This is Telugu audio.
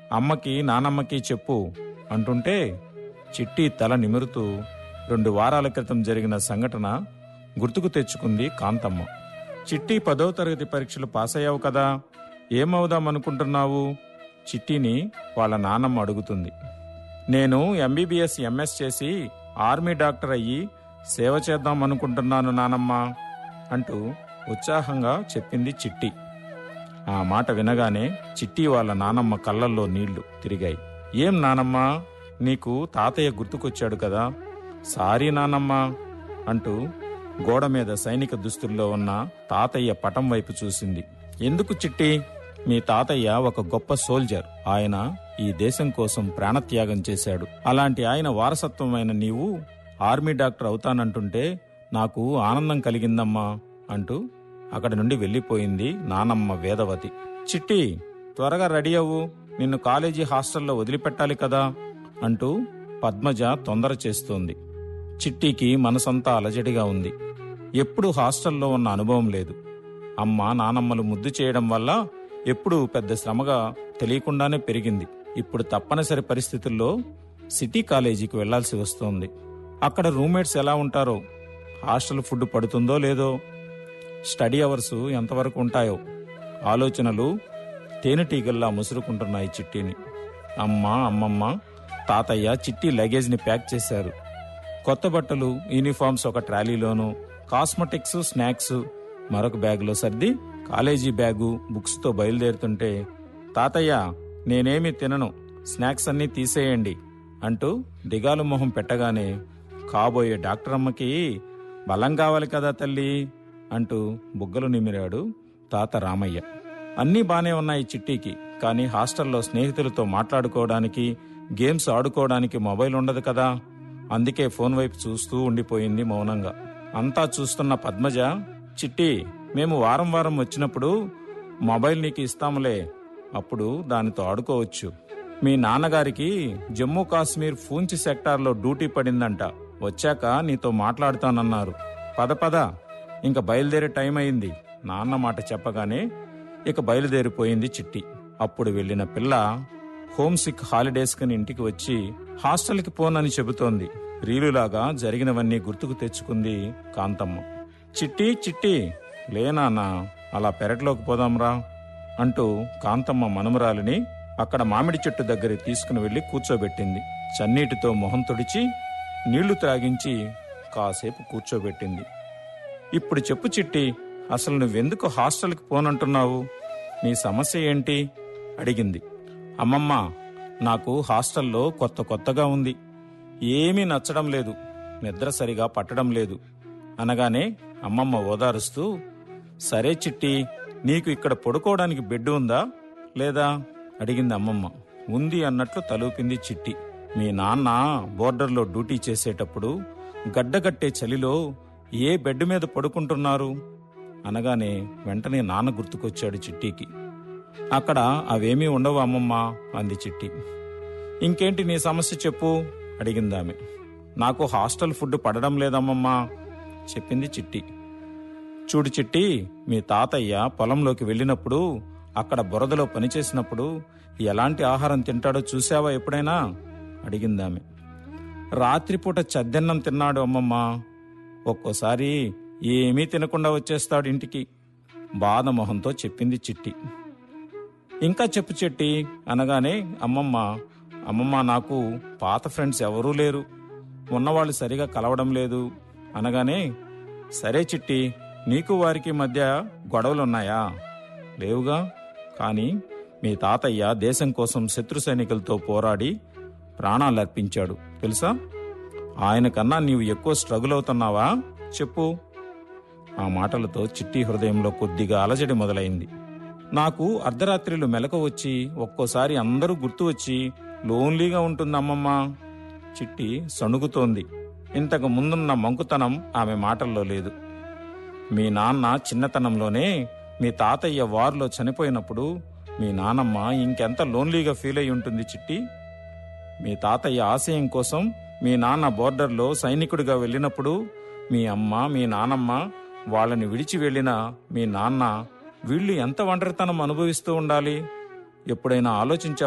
అమ్మకి నానమ్మకి చెప్పు అంటుంటే చిట్టి తల నిమురుతూ రెండు వారాల క్రితం జరిగిన సంఘటన గుర్తుకు తెచ్చుకుంది కాంతమ్మ చిట్టి పదో తరగతి పరీక్షలు పాస్ అయ్యావు కదా ఏమవుదాం అనుకుంటున్నావు చిట్టిని వాళ్ళ నాన్నమ్మ అడుగుతుంది నేను ఎంబీబీఎస్ ఎంఎస్ చేసి ఆర్మీ డాక్టర్ అయ్యి సేవ చేద్దాం అనుకుంటున్నాను నానమ్మ అంటూ ఉత్సాహంగా చెప్పింది చిట్టి ఆ మాట వినగానే చిట్టి వాళ్ళ నానమ్మ కళ్ళల్లో నీళ్లు తిరిగాయి ఏం నానమ్మ నీకు తాతయ్య గుర్తుకొచ్చాడు కదా సారీ నానమ్మ అంటూ గోడ మీద సైనిక దుస్తుల్లో ఉన్న తాతయ్య పటం వైపు చూసింది ఎందుకు చిట్టి మీ తాతయ్య ఒక గొప్ప సోల్జర్ ఆయన ఈ దేశం కోసం ప్రాణత్యాగం చేశాడు అలాంటి ఆయన వారసత్వమైన నీవు ఆర్మీ డాక్టర్ అవుతానంటుంటే నాకు ఆనందం కలిగిందమ్మా అంటూ అక్కడి నుండి వెళ్ళిపోయింది నానమ్మ వేదవతి చిట్టి త్వరగా రెడీ అవ్వు నిన్ను కాలేజీ హాస్టల్లో వదిలిపెట్టాలి కదా అంటూ పద్మజ తొందర చేస్తోంది చిట్టికి మనసంతా అలజడిగా ఉంది ఎప్పుడు హాస్టల్లో ఉన్న అనుభవం లేదు అమ్మ నానమ్మలు ముద్దు చేయడం వల్ల ఎప్పుడు పెద్ద శ్రమగా తెలియకుండానే పెరిగింది ఇప్పుడు తప్పనిసరి పరిస్థితుల్లో సిటీ కాలేజీకి వెళ్లాల్సి వస్తోంది అక్కడ రూమ్మేట్స్ ఎలా ఉంటారో హాస్టల్ ఫుడ్ పడుతుందో లేదో స్టడీ అవర్స్ ఎంతవరకు ఉంటాయో ఆలోచనలు తేనెటీగల్లా ముసురుకుంటున్నాయి చిట్టిని అమ్మ అమ్మమ్మ తాతయ్య చిట్టి లగేజ్ని ప్యాక్ చేశారు కొత్త బట్టలు యూనిఫామ్స్ ఒక ట్రాలీలోను కాస్మెటిక్స్ స్నాక్స్ మరొక బ్యాగులో సర్ది కాలేజీ బ్యాగు బుక్స్తో బయలుదేరుతుంటే తాతయ్య నేనేమి తినను స్నాక్స్ అన్నీ తీసేయండి అంటూ దిగాలు మొహం పెట్టగానే కాబోయే డాక్టర్ అమ్మకి బలం కావాలి కదా తల్లి అంటూ బుగ్గలు నిమిరాడు తాత రామయ్య అన్నీ బానే ఉన్నాయి చిట్టీకి కానీ హాస్టల్లో స్నేహితులతో మాట్లాడుకోవడానికి గేమ్స్ ఆడుకోవడానికి మొబైల్ ఉండదు కదా అందుకే ఫోన్ వైపు చూస్తూ ఉండిపోయింది మౌనంగా అంతా చూస్తున్న పద్మజ చిట్టి మేము వారం వారం వచ్చినప్పుడు మొబైల్ నీకు ఇస్తాములే అప్పుడు దానితో ఆడుకోవచ్చు మీ నాన్నగారికి జమ్మూ కాశ్మీర్ పూంచ్ సెక్టార్లో డ్యూటీ పడిందంట వచ్చాక నీతో మాట్లాడుతానన్నారు పద పద ఇంక బయలుదేరే టైం అయింది నాన్న మాట చెప్పగానే ఇక బయలుదేరిపోయింది చిట్టి అప్పుడు వెళ్ళిన పిల్ల హోమ్ సిక్ హాలిడేస్ కని ఇంటికి వచ్చి హాస్టల్కి పోనని చెబుతోంది రీలులాగా జరిగినవన్నీ గుర్తుకు తెచ్చుకుంది కాంతమ్మ చిట్టి చిట్టి లేనానా అలా పెరట్లోకి పోదాంరా అంటూ కాంతమ్మ మనుమరాలిని అక్కడ మామిడి చెట్టు దగ్గర తీసుకుని వెళ్లి కూర్చోబెట్టింది చన్నీటితో మొహం తుడిచి నీళ్లు త్రాగించి కాసేపు కూర్చోబెట్టింది ఇప్పుడు చెప్పు చిట్టి అసలు నువ్వెందుకు హాస్టల్కి పోనంటున్నావు నీ సమస్య ఏంటి అడిగింది అమ్మమ్మ నాకు హాస్టల్లో కొత్త కొత్తగా ఉంది ఏమీ నచ్చడం లేదు నిద్ర సరిగా పట్టడం లేదు అనగానే అమ్మమ్మ ఓదారుస్తూ సరే చిట్టి నీకు ఇక్కడ పడుకోవడానికి బెడ్ ఉందా లేదా అడిగింది అమ్మమ్మ ఉంది అన్నట్లు తలూపింది చిట్టి మీ నాన్న బోర్డర్లో డ్యూటీ చేసేటప్పుడు గడ్డగట్టే చలిలో ఏ బెడ్ మీద పడుకుంటున్నారు అనగానే వెంటనే నాన్న గుర్తుకొచ్చాడు చిట్టికి అక్కడ అవేమీ ఉండవు అమ్మమ్మ అంది చిట్టి ఇంకేంటి నీ సమస్య చెప్పు అడిగిందామె నాకు హాస్టల్ ఫుడ్ పడడం లేదమ్మమ్మా చెప్పింది చిట్టి చూడు చిట్టి మీ తాతయ్య పొలంలోకి వెళ్ళినప్పుడు అక్కడ బురదలో పనిచేసినప్పుడు ఎలాంటి ఆహారం తింటాడో చూసావా ఎప్పుడైనా అడిగిందామె రాత్రిపూట చద్దెన్నం తిన్నాడు అమ్మమ్మ ఒక్కోసారి ఏమీ తినకుండా వచ్చేస్తాడు ఇంటికి బాధ మొహంతో చెప్పింది చిట్టి ఇంకా చెప్పు చెట్టి అనగానే అమ్మమ్మ అమ్మమ్మ నాకు పాత ఫ్రెండ్స్ ఎవరూ లేరు ఉన్నవాళ్ళు సరిగా కలవడం లేదు అనగానే సరే చిట్టి నీకు వారికి మధ్య గొడవలున్నాయా లేవుగా కానీ మీ తాతయ్య దేశం కోసం శత్రు సైనికులతో పోరాడి ప్రాణాలర్పించాడు తెలుసా ఆయన కన్నా నీవు ఎక్కువ స్ట్రగుల్ అవుతున్నావా చెప్పు ఆ మాటలతో చిట్టి హృదయంలో కొద్దిగా అలజడి మొదలైంది నాకు అర్ధరాత్రిలు మెలకు వచ్చి ఒక్కోసారి అందరూ గుర్తు వచ్చి లోన్లీగా ఉంటుంది అమ్మమ్మ చిట్టి సణుగుతోంది ఇంతకు ముందున్న మంకుతనం ఆమె మాటల్లో లేదు మీ నాన్న చిన్నతనంలోనే మీ తాతయ్య వార్లో చనిపోయినప్పుడు మీ నానమ్మ ఇంకెంత లోన్లీగా ఫీల్ అయి ఉంటుంది చిట్టి మీ తాతయ్య ఆశయం కోసం మీ నాన్న బోర్డర్లో సైనికుడిగా వెళ్ళినప్పుడు మీ అమ్మ మీ నానమ్మ వాళ్ళని విడిచి వెళ్ళిన మీ నాన్న వీళ్ళు ఎంత ఒంటరితనం అనుభవిస్తూ ఉండాలి ఎప్పుడైనా ఆలోచించా